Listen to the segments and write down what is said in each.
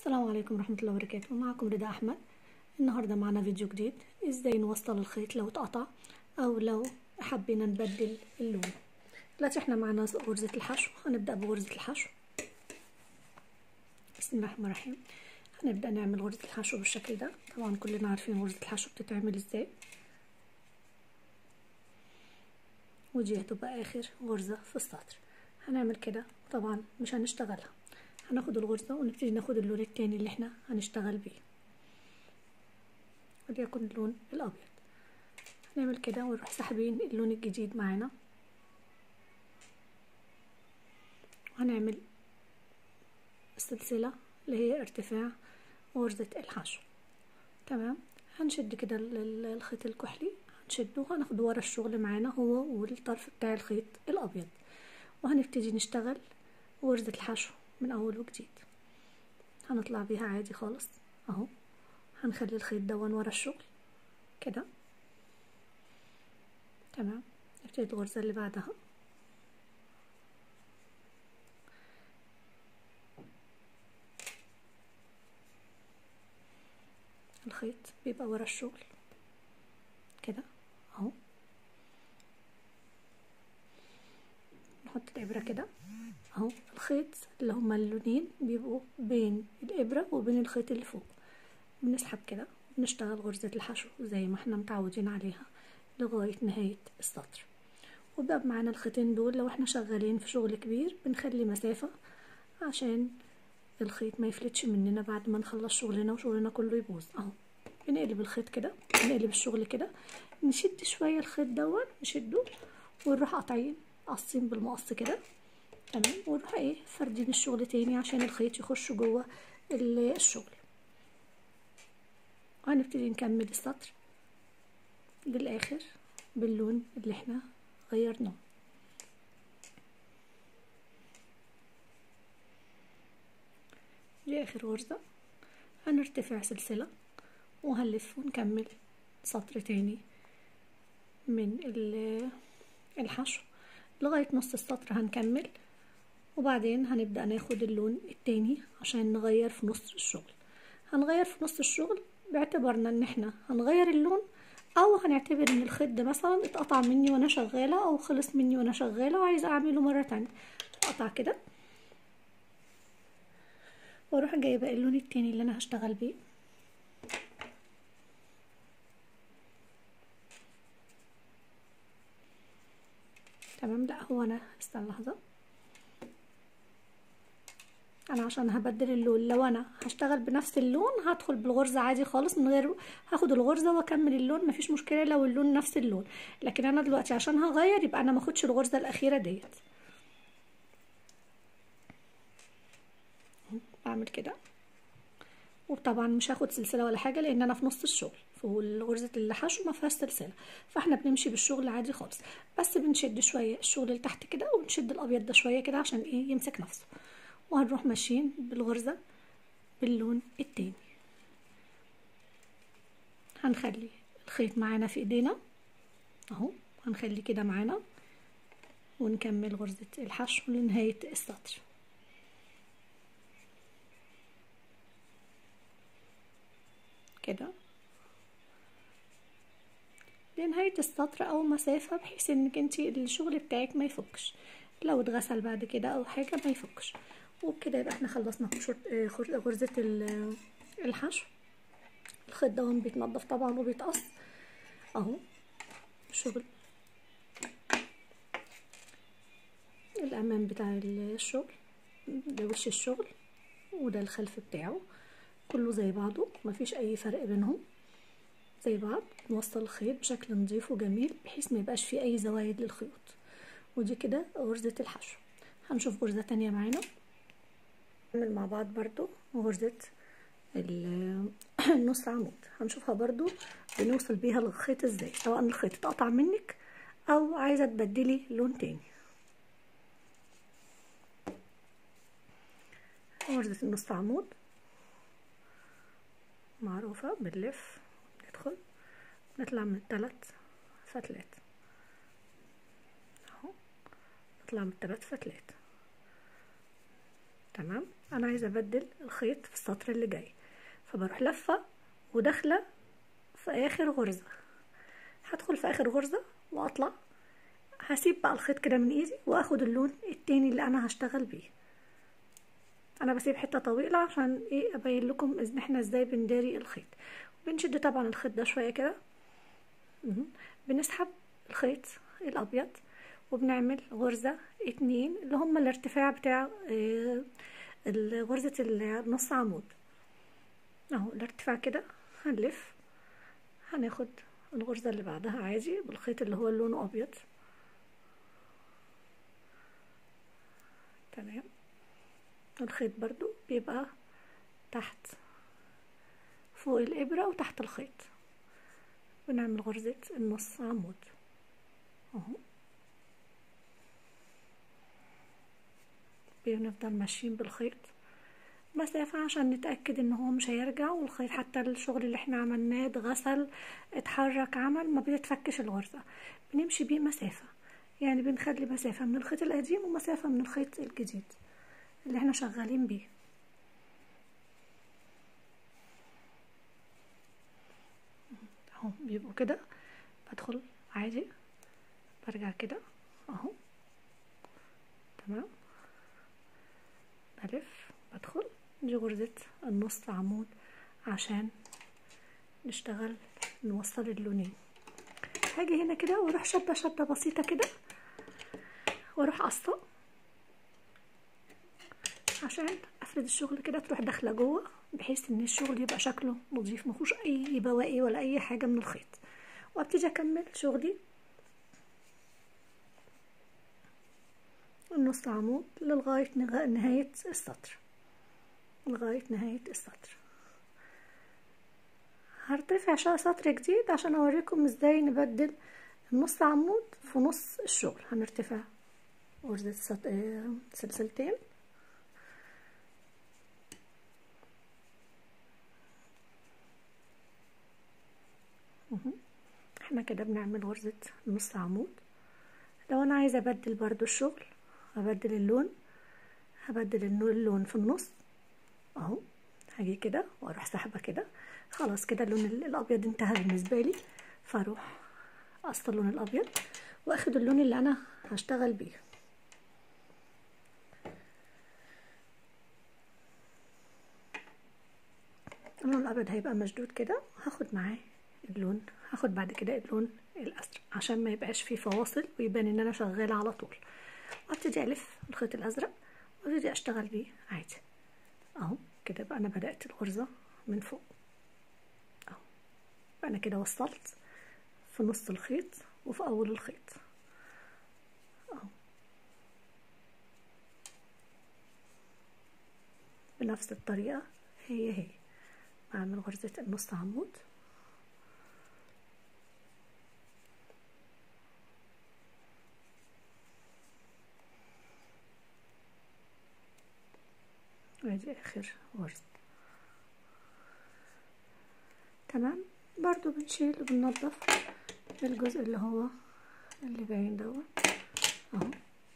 السلام عليكم ورحمة الله وبركاته معكم رضا أحمد النهاردة معنا فيديو جديد ازاي نوصل الخيط لو اتقطع أو لو حبينا نبدل اللون دلوقتي احنا معنا غرزة الحشو هنبدأ بغرزة الحشو بسم الله الرحمن الرحيم هنبدأ نعمل غرزة الحشو بالشكل ده طبعا كلنا عارفين غرزة الحشو بتتعمل ازاي ودي هتبقى آخر غرزة في السطر هنعمل كده طبعا مش هنشتغلها هناخد الغرزة ونبتدي ناخد اللون التاني اللي احنا هنشتغل بيه وليكن اللون الأبيض هنعمل كده ونروح ساحبين اللون الجديد معانا وهنعمل السلسلة اللي هي ارتفاع غرزة الحشو تمام هنشد كده الخيط الكحلي هنشده وهناخد ورا الشغل معانا هو والطرف بتاع الخيط الأبيض وهنبتدي نشتغل غرزة الحشو من اول وجديد هنطلع بيها عادي خالص اهو هنخلي الخيط دون ورا الشغل كده تمام نبتدي الغرزة اللي بعدها الخيط بيبقى ورا الشغل كده اهو نحط الابرة كده اهو الخيط اللي هما اللونين بيبقوا بين الابرة وبين الخيط اللي فوق بنسحب كده ونشتغل غرزة الحشو زي ما احنا متعودين عليها لغاية نهاية السطر وبقى معانا الخيطين دول لو احنا شغالين في شغل كبير بنخلي مسافة عشان الخيط ما يفلتش مننا بعد ما نخلص شغلنا وشغلنا كله يبوظ اهو بنقلب الخيط كده بنقلب الشغل كده نشد شوية الخيط دون نشده ونروح قاطعين قاصين بالمقص كده تمام ونروح ايه فردين الشغل تاني عشان الخيط يخش جوه الشغل وهنبتدي نكمل السطر للاخر باللون اللي احنا غيرناه دي اخر غرزة هنرتفع سلسلة وهنلف ونكمل سطر تاني من الحشو لغاية نص السطر هنكمل وبعدين هنبدأ ناخد اللون التاني عشان نغير في نص الشغل هنغير في نص الشغل باعتبارنا ان احنا هنغير اللون او هنعتبر ان الخيط ده مثلا اتقطع مني وانا شغالة او خلص مني وانا شغالة وعايزة اعمله مرة تانية اقطع كده واروح جايبة اللون التاني اللي انا هشتغل بيه تمام لا هو انا استنى لحظه انا عشان هبدل اللون لو انا هشتغل بنفس اللون هدخل بالغرزه عادي خالص من غير هاخد الغرزه واكمل اللون مفيش مشكله لو اللون نفس اللون لكن انا دلوقتي عشان هغير يبقى انا ماخدش الغرزه الاخيره ديت بعمل كده وطبعا مش هاخد سلسله ولا حاجه لان انا في نص الشغل والغرزة الحشو ما فيهاش سلسلة فاحنا بنمشي بالشغل عادي خالص بس بنشد شوية الشغل اللي تحت كده ونشد الابيض ده شوية كده عشان ايه يمسك نفسه وهنروح ماشيين بالغرزة باللون التاني هنخلي الخيط معانا في ايدينا اهو هنخلي كده معانا ونكمل غرزة الحشو لنهاية السطر كده لنهاية السطر او مسافة بحيث انك انتي الشغل بتاعك ما يفكش لو اتغسل بعد كده او حاجة ما يفكش وبكده يبقى احنا خلصنا غرزة الحشو الخيط ده بيتنضف طبعا وبيتقص اهو الشغل الامام بتاع الشغل ده وش الشغل وده الخلف بتاعه كله زي بعضه مفيش اي فرق بينهم زي بعض نوصل الخيط بشكل نظيف وجميل بحيث ما يبقاش فيه اي زوايد للخيوط ودي كده غرزة الحشو هنشوف غرزة تانية معانا نعمل مع بعض برضو غرزة النص عمود هنشوفها برضو بنوصل بيها للخيط ازاي سواء الخيط اتقطع منك او عايزة تبدلي لون تاني غرزة النص عمود معروفة بنلف ندخل نطلع من الثلاث فتلات اهو نطلع من الثلاث فتلات تمام انا عايزه ابدل الخيط في السطر اللي جاي فبروح لفه وداخله في اخر غرزه هدخل في اخر غرزه واطلع هسيب بقى الخيط كده من ايدي واخد اللون التاني اللي انا هشتغل بيه انا بسيب حته طويله عشان ايه ابين لكم ان احنا ازاي بنداري الخيط بنشد طبعا الخيط ده شويه كده بنسحب الخيط الابيض وبنعمل غرزه اتنين اللي هما الارتفاع بتاع غرزه النص عمود اهو الارتفاع كده هنلف هناخد الغرزه اللي بعدها عادي بالخيط اللي هو لونه ابيض تمام الخيط برضو بيبقى تحت فوق الإبرة وتحت الخيط بنعمل غرزة النص عمود اهو بنفضل ماشيين بالخيط مسافة عشان نتأكد ان هو مش هيرجع والخيط حتى الشغل اللي احنا عملناه اتغسل اتحرك عمل ما بيتفكش الغرزة بنمشي بيه مسافة يعني بنخلي مسافة من الخيط القديم ومسافة من الخيط الجديد اللي احنا شغالين بيه اهو بيبقوا كده بدخل عادي برجع كده اهو تمام بلف بدخل دي غرزة النص عمود عشان نشتغل نوصل اللونين هاجي هنا كده واروح شدة شدة بسيطة كده واروح قصة عشان افرد الشغل كده تروح داخله جوه بحيث ان الشغل يبقى شكله نظيف مفيهوش اي بواقي ولا اي حاجه من الخيط وابتدي اكمل شغلي النص عمود لغايه نهايه السطر لغايه نهايه السطر هرتفع سطر جديد عشان اوريكم ازاي نبدل النص عمود في نص الشغل هنرتفع غرزة سلسلتين احنا كده بنعمل غرزة نص عمود لو انا عايزة ابدل برضو الشغل هبدل اللون هبدل اللون في النص اهو هاجي كده واروح سحبه كده خلاص كده اللون الابيض انتهى بالنسبه لي فاروح اقص اللون الابيض واخد اللون اللي انا هشتغل بيه اللون الابيض هيبقى مشدود كده هاخد معاه اللون هاخد بعد كده اللون الازرق عشان ما يبقاش فيه فواصل ويبان ان انا شغاله على طول وابتدي الف الخيط الازرق وابتدي اشتغل بيه عادي اهو كده بقى انا بدات الغرزه من فوق اهو بقى انا كده وصلت في نص الخيط وفي اول الخيط اهو بنفس الطريقه هي هي بعمل غرزه النص عمود وادي اخر غرزة تمام برضو بنشيل وبننضف الجزء اللي هو اللي باين دوت اهو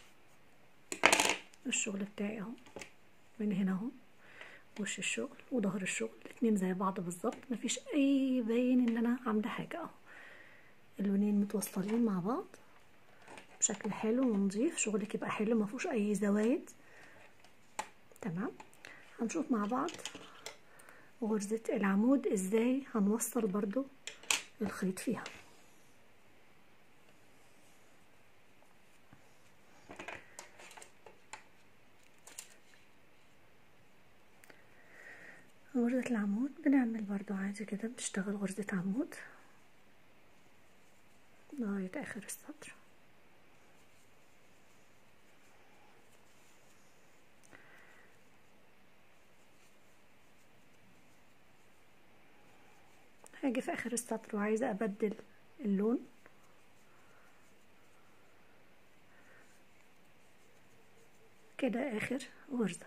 الشغل بتاعي اهو من هنا اهو وش الشغل وظهر الشغل الاتنين زي بعض بالظبط مفيش اي باين ان انا عامله حاجه اهو اللونين متوصلين مع بعض بشكل حلو ونظيف شغلك يبقى حلو مفيهوش اي زوايد تمام هنشوف مع بعض غرزة العمود ازاي هنوصل برضو الخيط فيها غرزة العمود بنعمل برضو عادي كده بنشتغل غرزة عمود لغاية اخر السطر هاجي في اخر السطر وعايزة ابدل اللون كده اخر غرزة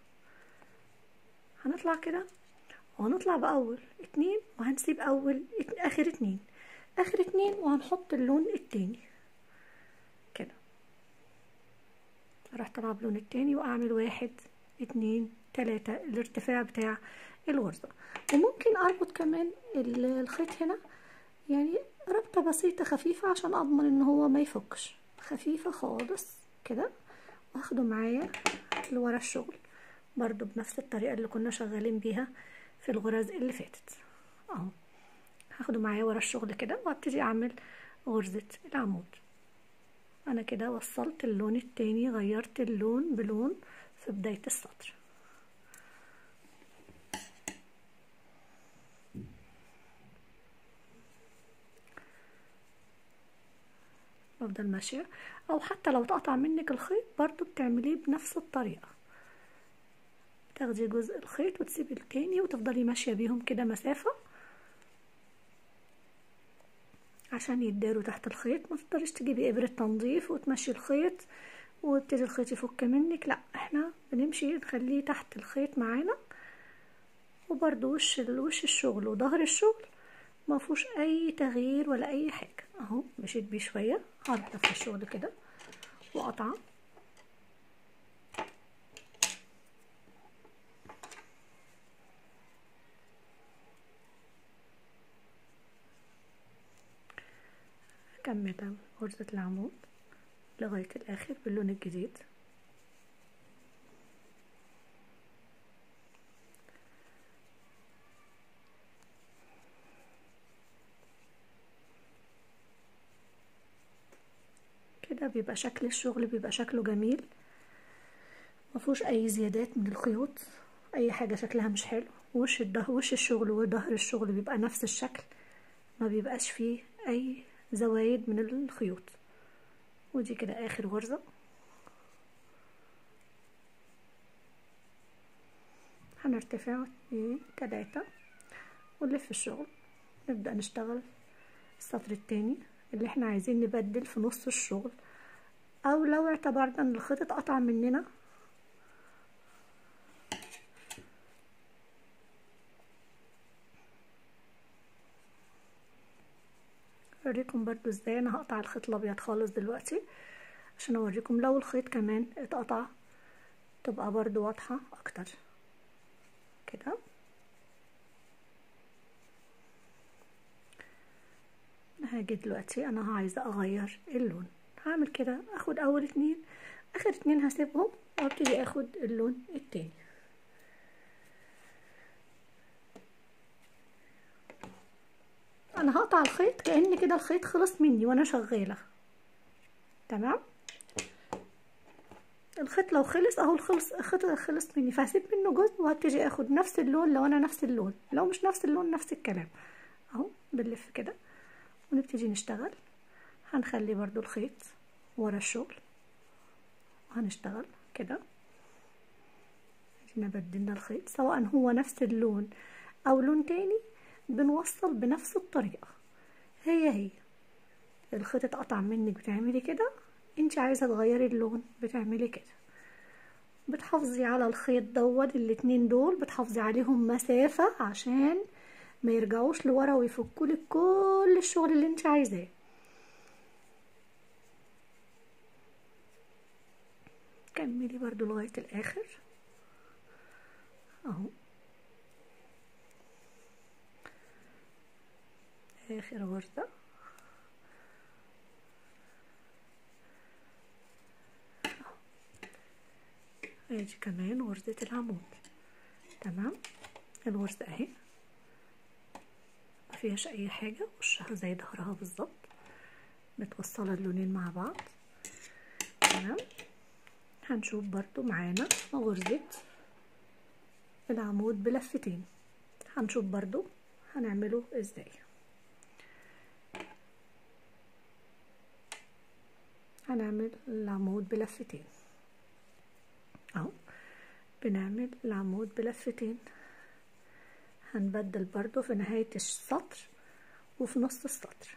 هنطلع كده وهنطلع باول اتنين وهنسيب اول ات... اخر اتنين اخر اتنين وهنحط اللون التاني كده اروح طالعه باللون التاني واعمل واحد اتنين تلاتة الارتفاع بتاع الغرزة وممكن اربط كمان الخيط هنا يعني ربطة بسيطة خفيفة عشان اضمن ان هو ما يفكش خفيفة خالص كده واخده معايا لورا الشغل برضو بنفس الطريقة اللي كنا شغالين بيها في الغرز اللي فاتت اهو هاخده معايا ورا الشغل كده وابتدي اعمل غرزة العمود انا كده وصلت اللون التاني غيرت اللون بلون في بداية السطر بفضل ماشية او حتى لو تقطع منك الخيط برضو بتعمليه بنفس الطريقة تاخدي جزء الخيط وتسيبي التاني وتفضلي ماشية بيهم كده مسافة عشان يتداروا تحت الخيط ما تقدريش تجيبي ابرة تنظيف وتمشي الخيط ويبتدي الخيط يفك منك لا احنا بنمشي نخليه تحت الخيط معانا وبرضو وش وش الشغل وظهر الشغل ما فيهوش اي تغيير ولا اي حاجه اهو مشيت بيه شويه هربط في الشغل كده وقطعه كمل غرزة العمود لغاية الآخر باللون الجديد كده بيبقى شكل الشغل بيبقى شكله جميل مفهوش اي زيادات من الخيوط اي حاجة شكلها مش حلو وش الده وش الشغل وظهر الشغل بيبقى نفس الشكل ما بيبقاش فيه اي زوايد من الخيوط ودي كده اخر غرزة هنرتفع اتنين تلاتة ونلف الشغل نبدأ نشتغل السطر التاني اللي احنا عايزين نبدل في نص الشغل او لو اعتبرنا ان الخيط اتقطع مننا اوريكم برضو ازاي انا هقطع الخيط الابيض خالص دلوقتي عشان اوريكم لو الخيط كمان اتقطع تبقى برضو واضحة اكتر كده هاجي دلوقتي انا عايزة اغير اللون هعمل كده اخد اول اتنين اخر اتنين هسيبهم وابتدي اخد اللون التاني انا هقطع الخيط كأن كده الخيط خلص مني وانا شغالة تمام الخيط لو خلص اهو الخلص الخيط خلص مني فهسيب منه جزء وهبتدي اخد نفس اللون لو انا نفس اللون لو مش نفس اللون نفس الكلام اهو بنلف كده ونبتدي نشتغل هنخلي برضو الخيط ورا الشغل وهنشتغل كده هنا بدلنا الخيط سواء هو نفس اللون او لون تاني بنوصل بنفس الطريقة هي هي الخيط اتقطع منك بتعملي كده انت عايزة تغيري اللون بتعملي كده بتحافظي على الخيط دوت الاتنين دول بتحافظي عليهم مسافة عشان ما يرجعوش لورا ويفكولك كل الشغل اللي انت عايزاه كملي برضو لغاية الاخر اهو اخر غرزة ادي كمان غرزة العمود تمام الغرزة اهي مفيهاش اي حاجة وشها زي ظهرها بالظبط متوصلة اللونين مع بعض تمام هنشوف برضو معانا غرزة العمود بلفتين هنشوف برضو هنعمله ازاي هنعمل العمود بلفتين اهو بنعمل العمود بلفتين هنبدل برضو في نهاية السطر وفي نص السطر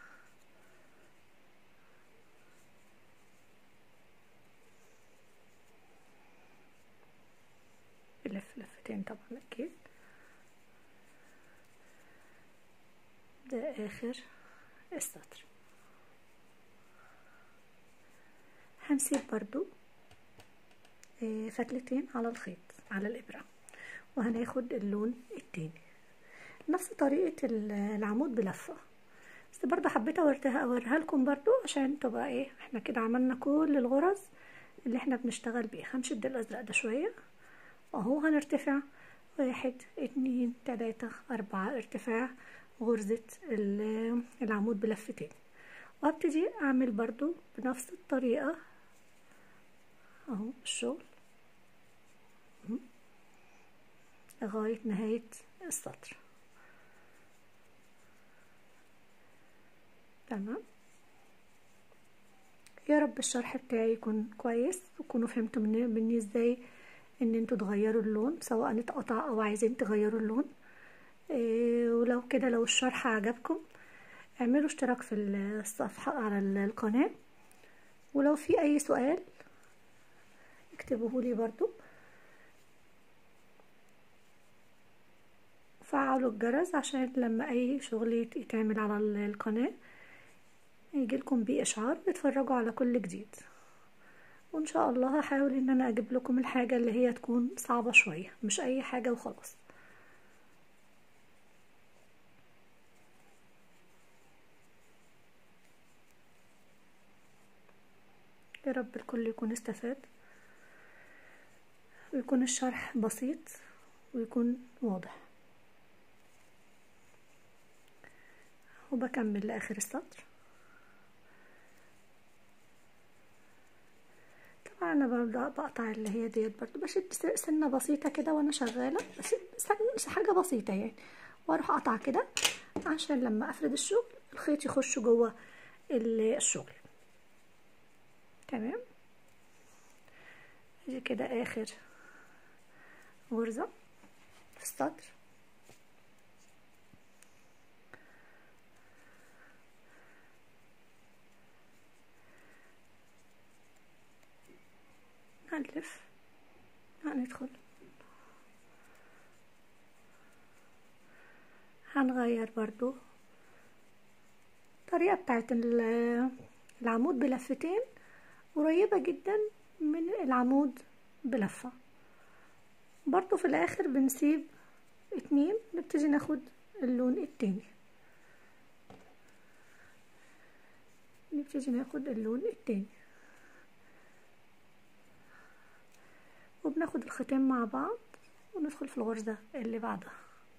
بلف لفتين طبعا اكيد ده اخر السطر هنسيب برضو آه، فتلتين على الخيط على الابرة وهناخد اللون التاني نفس طريقة ال- العمود بلفة بس برضه حبيت اوريها اوريها لكم برضه عشان تبقى ايه احنا كده عملنا كل الغرز اللي احنا بنشتغل بيها هنشد الازرق ده شوية اهو هنرتفع واحد اتنين تلاتة اربعة ارتفاع غرزة ال- العمود بلفتين وابتدي اعمل برضو بنفس الطريقة اهو الشغل مهم. لغاية نهاية السطر تمام يا رب الشرح بتاعي يكون كويس وتكونوا فهمتوا مني, مني ازاي ان انتوا تغيروا اللون سواء اتقطع او عايزين تغيروا اللون إيه ولو كده لو الشرح عجبكم اعملوا اشتراك في الصفحة على القناة ولو في اي سؤال اكتبوه لي برضو فعلوا الجرس عشان لما اي شغل يتعمل على القناة يجيلكم بيه اشعار تتفرجوا على كل جديد وان شاء الله هحاول ان انا اجيب لكم الحاجة اللي هي تكون صعبة شوية مش اي حاجة وخلاص يا رب الكل يكون استفاد ويكون الشرح بسيط ويكون واضح وبكمل لآخر السطر طبعا انا ببدأ بقطع اللي هي ديت برضو بشد سنة بسيطة كده وانا شغالة بس سن حاجة بسيطة يعني واروح اقطع كده عشان لما افرد الشغل الخيط يخش جوه الشغل تمام دي كده اخر غرزة في السطر هنلف هندخل هنغير برضو الطريقة بتاعت العمود بلفتين قريبة جدا من العمود بلفة برضو في الاخر بنسيب اتنين نبتدي ناخد اللون التاني نبتدي ناخد اللون التاني وبناخد الختام مع بعض وندخل في الغرزة اللي بعدها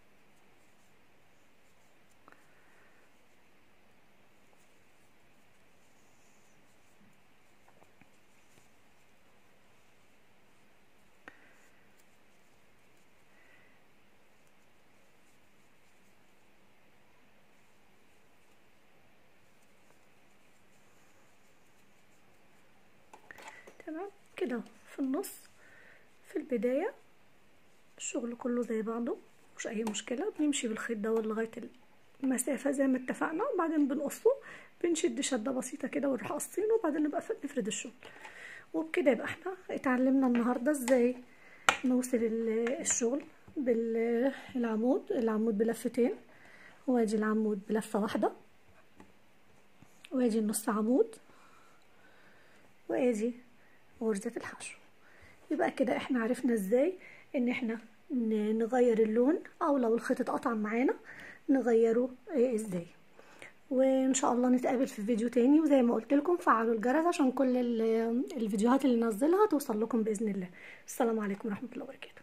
تمام كده في النص في البداية الشغل كله زي بعضه مش اي مشكلة بنمشي بالخيط ده لغاية المسافة زي ما اتفقنا وبعدين بنقصه بنشد شدة بسيطة كده ونروح قاصينه وبعدين نبقى نفرد الشغل وبكده يبقى احنا اتعلمنا النهاردة ازاي نوصل الشغل بالعمود العمود بلفتين وادي العمود بلفة واحدة وادي النص عمود وادي غرزة الحشو يبقى كده احنا عرفنا ازاي ان احنا نغير اللون او لو الخيط اتقطع معانا نغيره ايه ازاي وان شاء الله نتقابل في فيديو تاني وزي ما قلت لكم فعلوا الجرس عشان كل الفيديوهات اللي ننزلها توصل لكم باذن الله السلام عليكم ورحمه الله وبركاته